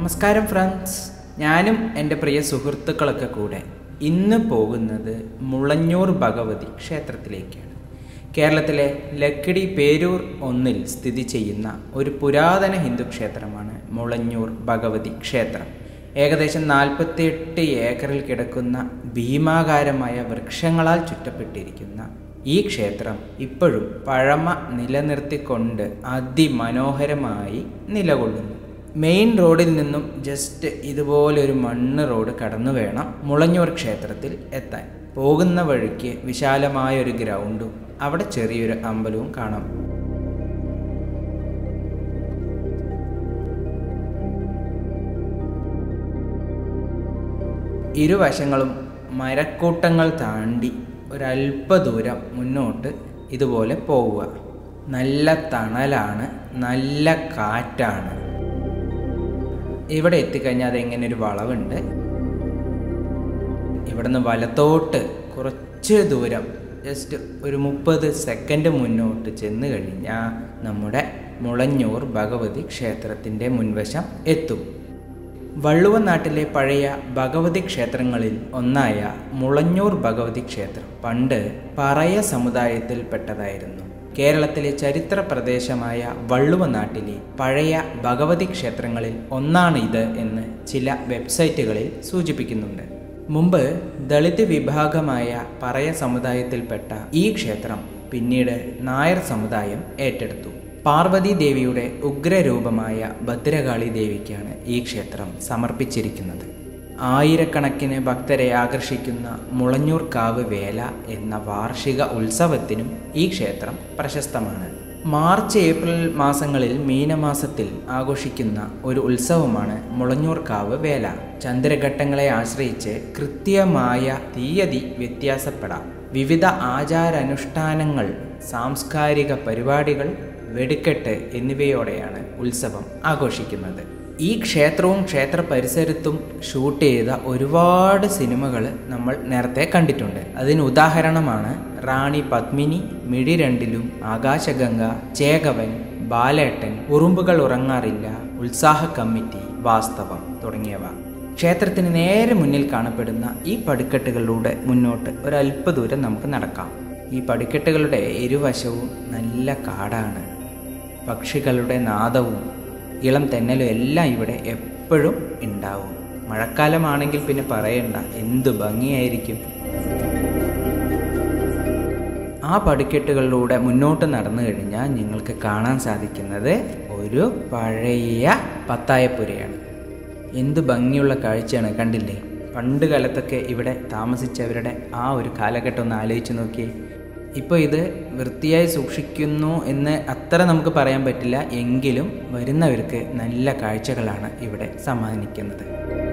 നമസ്കാരം ഫ്രണ്ട്സ് ഞാനും എൻ്റെ പ്രിയ സുഹൃത്തുക്കളൊക്കെ കൂടെ ഇന്ന് പോകുന്നത് മുളഞ്ഞൂർ ഭഗവതി ക്ഷേത്രത്തിലേക്കാണ് കേരളത്തിലെ ലക്കിടി പേരൂർ ഒന്നിൽ സ്ഥിതി ചെയ്യുന്ന ഒരു പുരാതന ഹിന്ദു ക്ഷേത്രമാണ് മുളഞ്ഞൂർ ഭഗവതി ക്ഷേത്രം ഏകദേശം നാൽപ്പത്തിയെട്ട് ഏക്കറിൽ കിടക്കുന്ന ഭീമാകാരമായ വൃക്ഷങ്ങളാൽ ചുറ്റപ്പെട്ടിരിക്കുന്ന ഈ ക്ഷേത്രം ഇപ്പോഴും പഴമ നിലനിർത്തിക്കൊണ്ട് അതിമനോഹരമായി നിലകൊള്ളുന്നു മെയിൻ റോഡിൽ നിന്നും ജസ്റ്റ് ഇതുപോലെ ഒരു മണ്ണ് റോഡ് കടന്നു വേണം മുളഞ്ഞൂർ ക്ഷേത്രത്തിൽ എത്താൻ പോകുന്ന വഴിക്ക് വിശാലമായ ഒരു ഗ്രൗണ്ടും അവിടെ ചെറിയൊരു അമ്പലവും കാണാം ഇരുവശങ്ങളും മരക്കൂട്ടങ്ങൾ താണ്ടി ഒരല്പദൂരം മുന്നോട്ട് ഇതുപോലെ പോവുക നല്ല തണലാണ് നല്ല കാറ്റാണ് ഇവിടെ എത്തിക്കഴിഞ്ഞാൽ അതെങ്ങനെ ഒരു വളവുണ്ട് ഇവിടുന്ന് വലത്തോട്ട് കുറച്ച് ദൂരം ജസ്റ്റ് ഒരു മുപ്പത് സെക്കൻഡ് മുന്നോട്ട് ചെന്ന് കഴിഞ്ഞാൽ നമ്മുടെ മുളഞ്ഞൂർ ഭഗവതി ക്ഷേത്രത്തിൻ്റെ മുൻവശം എത്തും വള്ളുവനാട്ടിലെ പഴയ ഭഗവതി ക്ഷേത്രങ്ങളിൽ ഒന്നായ മുളഞ്ഞൂർ ഭഗവതി ക്ഷേത്രം പണ്ട് പറയ സമുദായത്തിൽപ്പെട്ടതായിരുന്നു കേരളത്തിലെ ചരിത്ര പ്രദേശമായ വള്ളുവനാട്ടിലെ പഴയ ഭഗവതി ക്ഷേത്രങ്ങളിൽ ഒന്നാണ് ഇത് എന്ന് ചില വെബ്സൈറ്റുകളിൽ സൂചിപ്പിക്കുന്നുണ്ട് മുമ്പ് ദളിത് വിഭാഗമായ പറയ സമുദായത്തിൽപ്പെട്ട ഈ ക്ഷേത്രം പിന്നീട് നായർ സമുദായം ഏറ്റെടുത്തു പാർവതി ദേവിയുടെ ഉഗ്രരൂപമായ ഭദ്രകാളി ദേവിക്കാണ് ഈ ക്ഷേത്രം സമർപ്പിച്ചിരിക്കുന്നത് ആയിരക്കണക്കിന് ഭക്തരെ ആകർഷിക്കുന്ന മുളഞ്ഞൂർ കാവ് വേല എന്ന വാർഷിക ഉത്സവത്തിനും ഈ ക്ഷേത്രം പ്രശസ്തമാണ് മാർച്ച് ഏപ്രിൽ മാസങ്ങളിൽ മീനമാസത്തിൽ ആഘോഷിക്കുന്ന ഒരു ഉത്സവമാണ് മുളഞ്ഞൂർ കാവ് വേല ചന്ദ്രഘട്ടങ്ങളെ ആശ്രയിച്ച് കൃത്യമായ തീയതി വ്യത്യാസപ്പെടാം വിവിധ ആചാരാനുഷ്ഠാനങ്ങൾ സാംസ്കാരിക പരിപാടികൾ വെടിക്കെട്ട് എന്നിവയോടെയാണ് ഉത്സവം ആഘോഷിക്കുന്നത് ഈ ക്ഷേത്രവും ക്ഷേത്ര പരിസരത്തും ഷൂട്ട് ചെയ്ത ഒരുപാട് സിനിമകൾ നമ്മൾ നേരത്തെ കണ്ടിട്ടുണ്ട് അതിന് ഉദാഹരണമാണ് റാണി പത്മിനി മിഴി രണ്ടിലും ആകാശഗംഗ ചേകവൻ ബാലേട്ടൻ ഉറുമ്പുകൾ ഉറങ്ങാറില്ല ഉത്സാഹ കമ്മിറ്റി വാസ്തവം തുടങ്ങിയവ ക്ഷേത്രത്തിന് നേരെ മുന്നിൽ കാണപ്പെടുന്ന ഈ പടിക്കെട്ടുകളിലൂടെ മുന്നോട്ട് ഒരല്പദൂരം നമുക്ക് നടക്കാം ഈ പടിക്കെട്ടുകളുടെ ഇരുവശവും നല്ല കാടാണ് പക്ഷികളുടെ നാദവും ഇളം തെന്നലും എല്ലാം ഇവിടെ എപ്പോഴും ഉണ്ടാവും മഴക്കാലമാണെങ്കിൽ പിന്നെ പറയണ്ട എന്ത് ഭംഗിയായിരിക്കും ആ പടിക്കെട്ടുകളിലൂടെ മുന്നോട്ട് നടന്നു കഴിഞ്ഞാൽ നിങ്ങൾക്ക് കാണാൻ സാധിക്കുന്നത് ഒരു പഴയ പത്തായപ്പുരയാണ് എന്ത് ഭംഗിയുള്ള കാഴ്ചയാണ് കണ്ടില്ലേ പണ്ട് കാലത്തൊക്കെ ഇവിടെ താമസിച്ചവരുടെ ആ ഒരു കാലഘട്ടം ഒന്ന് ആലോചിച്ച് നോക്കിയേ ഇപ്പോൾ ഇത് വൃത്തിയായി സൂക്ഷിക്കുന്നു എന്ന് അത്ര നമുക്ക് പറയാൻ പറ്റില്ല എങ്കിലും വരുന്നവർക്ക് നല്ല കാഴ്ചകളാണ് ഇവിടെ സമ്മാനിക്കുന്നത്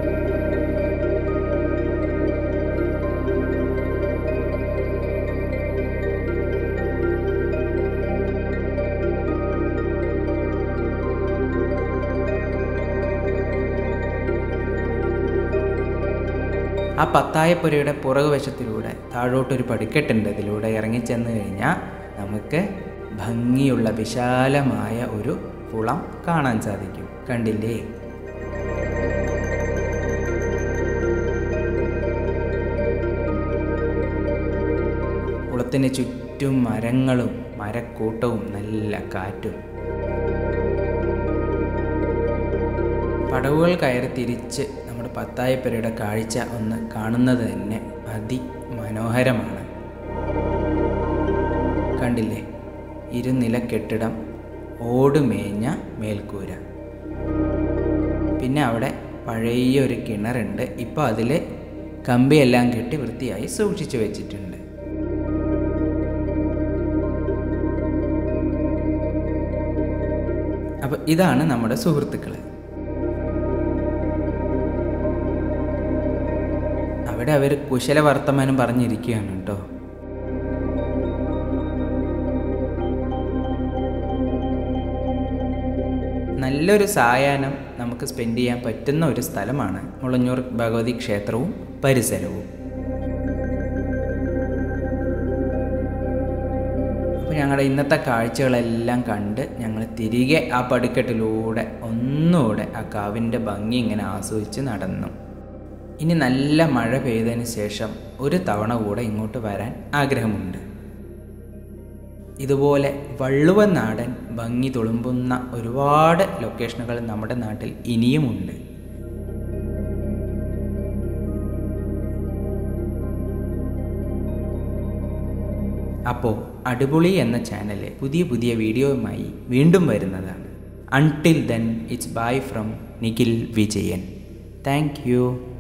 ആ പത്തായപ്പുരയുടെ പുറകുവശത്തിലൂടെ താഴോട്ടൊരു പടിക്കെട്ടുണ്ട് ഇതിലൂടെ ഇറങ്ങിച്ചെന്ന് കഴിഞ്ഞാൽ നമുക്ക് ഭംഗിയുള്ള വിശാലമായ ഒരു കുളം കാണാൻ സാധിക്കും കണ്ടില്ലേ കുളത്തിന് ചുറ്റും മരങ്ങളും മരക്കൂട്ടവും നല്ല കാറ്റും പടവുകൾ കയറി തിരിച്ച് നമ്മുടെ പത്തായപ്പുരയുടെ കാഴ്ച ഒന്ന് കാണുന്നത് തന്നെ അതിമനോഹരമാണ് കണ്ടില്ലേ ഇരുനില കെട്ടിടം ഓടുമേഞ്ഞ മേൽക്കൂര പിന്നെ അവിടെ പഴയ ഒരു കിണറുണ്ട് ഇപ്പോൾ അതിൽ കമ്പിയെല്ലാം കെട്ടി വൃത്തിയായി സൂക്ഷിച്ചു വെച്ചിട്ടുണ്ട് അപ്പോൾ ഇതാണ് നമ്മുടെ സുഹൃത്തുക്കൾ അവിടെ അവർ കുശല വർത്തമാനം പറഞ്ഞിരിക്കുകയാണ് കേട്ടോ നല്ലൊരു സായാഹ്നം നമുക്ക് സ്പെൻഡ് ചെയ്യാൻ പറ്റുന്ന ഒരു സ്ഥലമാണ് മുളഞ്ഞൂർ ഭഗവതി ക്ഷേത്രവും പരിസരവും അപ്പോൾ ഞങ്ങളുടെ ഇന്നത്തെ കാഴ്ചകളെല്ലാം കണ്ട് ഞങ്ങൾ തിരികെ ആ പടിക്കെട്ടിലൂടെ ഒന്നുകൂടെ ആ കാവിൻ്റെ ഭംഗി ഇങ്ങനെ ആസ്വദിച്ച് നടന്നു ഇനി നല്ല മഴ പെയ്തതിന് ശേഷം ഒരു തവണ കൂടെ ഇങ്ങോട്ട് വരാൻ ആഗ്രഹമുണ്ട് ഇതുപോലെ വള്ളുവൻ നാടൻ ഭംഗി തുളുമ്പുന്ന ഒരുപാട് ലൊക്കേഷനുകൾ നമ്മുടെ നാട്ടിൽ ഇനിയുമുണ്ട് അപ്പോൾ അടിപൊളി എന്ന ചാനൽ പുതിയ പുതിയ വീഡിയോയുമായി വീണ്ടും വരുന്നതാണ് until then it's bye from Nikhil Vijayan thank U